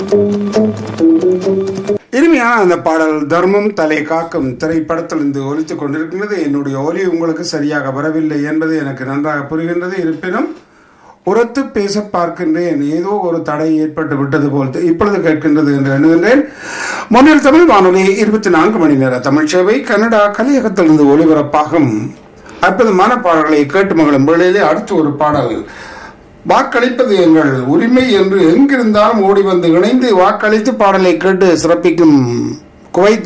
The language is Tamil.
இனிமையான அந்த பாடல் தர்மம் தலை காக்கும் திரைப்படத்திலிருந்து ஒலித்துக் கொண்டிருக்கின்றது என்னுடைய ஒலி உங்களுக்கு சரியாக வரவில்லை என்பது எனக்கு நன்றாக புரிகின்றது இருப்பினும் உரத்து பேச பார்க்கின்றேன் ஏதோ ஒரு தடை ஏற்பட்டு விட்டது போல் தெ- இப்பொழுது கேட்கின்றது என்று எண்ணுகின்றேன் முன்னில் தமிழ் வானொலி இருபத்தி நான்கு மணி நேர தமிழ் சேவை கனடா கலியகத்திலிருந்து ஒலிபரப்பாகும் அற்புதமான பாடல்களை கேட்டு மகளும் வேளையிலே அடுத்து ஒரு பாடல் வாக்களிப்பது எங்கள் உரிமை என்று எங்கிருந்தாலும் ஓடி வந்து இணைந்து வாக்களித்து பாடலை கேட்டு சிறப்பிக்கும் குவைத்